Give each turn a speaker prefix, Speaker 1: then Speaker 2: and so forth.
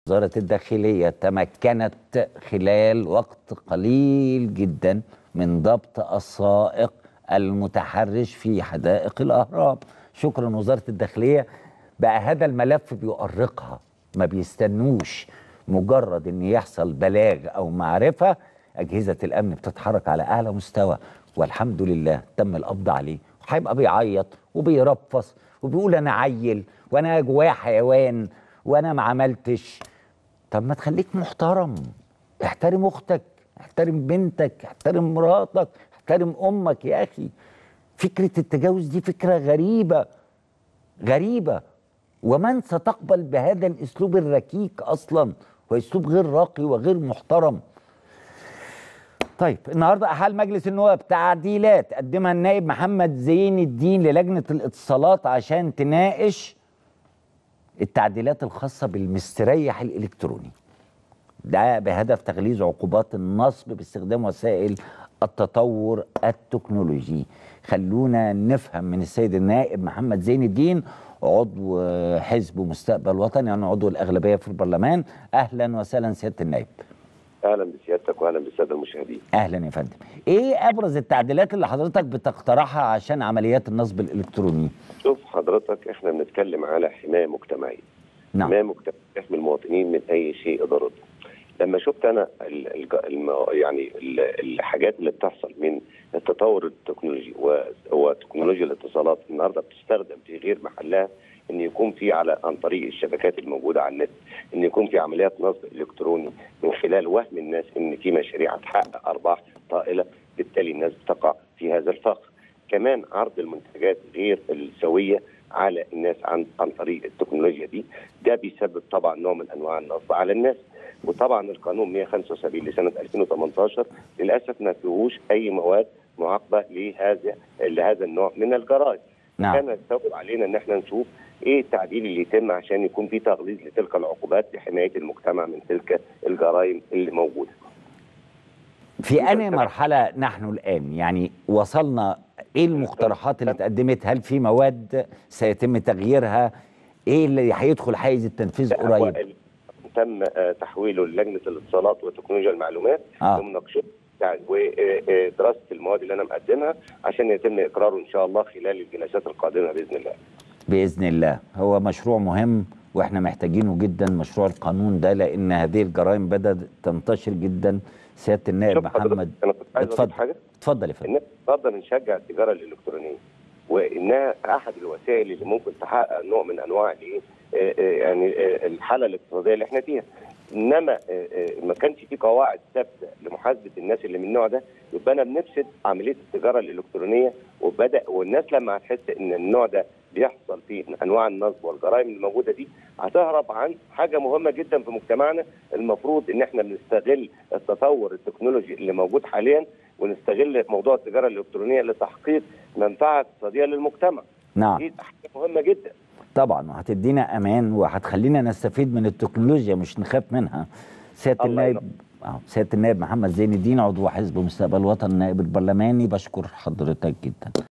Speaker 1: وزارة الداخلية تمكنت خلال وقت قليل جدا من ضبط السائق المتحرش في حدائق الأهرام شكرا وزارة الداخلية بقى هذا الملف بيؤرقها ما بيستنوش مجرد ان يحصل بلاغ او معرفة أجهزة الأمن بتتحرك على أعلى مستوى والحمد لله تم القبض عليه هيبقى بيعيط وبيرفص وبيقول أنا عيل وأنا جوايا حيوان وأنا ما عملتش طب ما تخليك محترم احترم اختك احترم بنتك احترم مراتك احترم امك يا اخي فكره التجاوز دي فكره غريبه غريبه ومن ستقبل بهذا الاسلوب الركيك اصلا واسلوب غير راقي وغير محترم طيب النهارده احال مجلس النواب تعديلات قدمها النائب محمد زين الدين للجنه الاتصالات عشان تناقش التعديلات الخاصه بالمستريح الالكتروني ده بهدف تغليظ عقوبات النصب باستخدام وسائل التطور التكنولوجي خلونا نفهم من السيد النائب محمد زين الدين عضو حزب مستقبل وطني يعني عضو الاغلبيه في البرلمان اهلا وسهلا سياده النائب
Speaker 2: اهلا بسيادتك واهلا بالساده المشاهدين
Speaker 1: اهلا يا فندم ايه ابرز التعديلات اللي حضرتك بتقترحها عشان عمليات النصب الالكتروني
Speaker 2: شوف حضرتك احنا بنتكلم على حمايه مجتمعيه
Speaker 1: نعم
Speaker 2: حمايه مجتمعيه تحمي المواطنين من اي شيء ضرر لما شفت انا ال ال الم يعني ال الحاجات اللي بتحصل من التطور التكنولوجي وتكنولوجيا الاتصالات النهارده بتستخدم في غير محلها ان يكون في على عن طريق الشبكات الموجوده على النت ان يكون في عمليات نصب الكتروني من خلال وهم الناس ان في مشاريع هتحقق ارباح طائله بالتالي الناس بتقع في هذا الفخ كمان عرض المنتجات غير السويه على الناس عن عن طريق التكنولوجيا دي ده بيسبب طبعا نوع من انواع النصب على الناس وطبعا القانون 175 لسنه 2018 للاسف ما فيهوش اي مواد معاقبه لهذا لهذا النوع من الجرائم
Speaker 1: نعم
Speaker 2: كان يستوجب علينا ان احنا نشوف ايه التعديل اللي يتم عشان يكون في تغليظ لتلك العقوبات لحمايه المجتمع من تلك الجرائم اللي موجوده.
Speaker 1: في أنهي مرحلة نحن الآن يعني وصلنا إيه المقترحات اللي اتقدمت هل في مواد سيتم تغييرها إيه اللي هيدخل حيز التنفيذ قريب
Speaker 2: هو تم آه، تحويله للجنه الاتصالات وتكنولوجيا المعلومات
Speaker 1: آه.
Speaker 2: لمناقشته يعني ودراسه المواد اللي انا مقدمها عشان يتم اقراره ان شاء الله خلال الجلسات القادمه باذن الله.
Speaker 1: بإذن الله هو مشروع مهم واحنا محتاجينه جدا مشروع القانون ده لأن هذه الجرائم بدأت تنتشر جدا سيادة النائب
Speaker 2: شوف حضرتك،
Speaker 1: محمد
Speaker 2: انا كنت عايز اقول
Speaker 1: اتفضل
Speaker 2: حاجه
Speaker 1: اتفضل يا فندم
Speaker 2: الناس تفضل نشجع التجاره الالكترونيه وانها احد الوسائل اللي ممكن تحقق نوع من انواع الايه آه، آه، يعني آه، الحاله الاقتصاديه اللي احنا فيها انما آه، آه، ما كانش في قواعد ثابته لمحاسبه الناس اللي من النوع ده يبقى انا بنفسد عمليه التجاره الالكترونيه وبدا والناس لما هتحس ان النوع ده بيحصل فيه انواع النصب والجرائم اللي موجوده دي هتهرب عن حاجه مهمه جدا في مجتمعنا المفروض ان احنا بنستغل التطور التكنولوجي اللي موجود حاليا ونستغل موضوع التجاره الالكترونيه لتحقيق منفعه اقتصاديه للمجتمع
Speaker 1: نعم
Speaker 2: دي حاجه مهمه جدا
Speaker 1: طبعا وهتدينا امان وهتخلينا نستفيد من التكنولوجيا مش نخاف منها سياده
Speaker 2: الله
Speaker 1: النائب آه، سياده النائب محمد زين الدين عضو حزب مستقبل وطن النائب البرلماني بشكر حضرتك جدا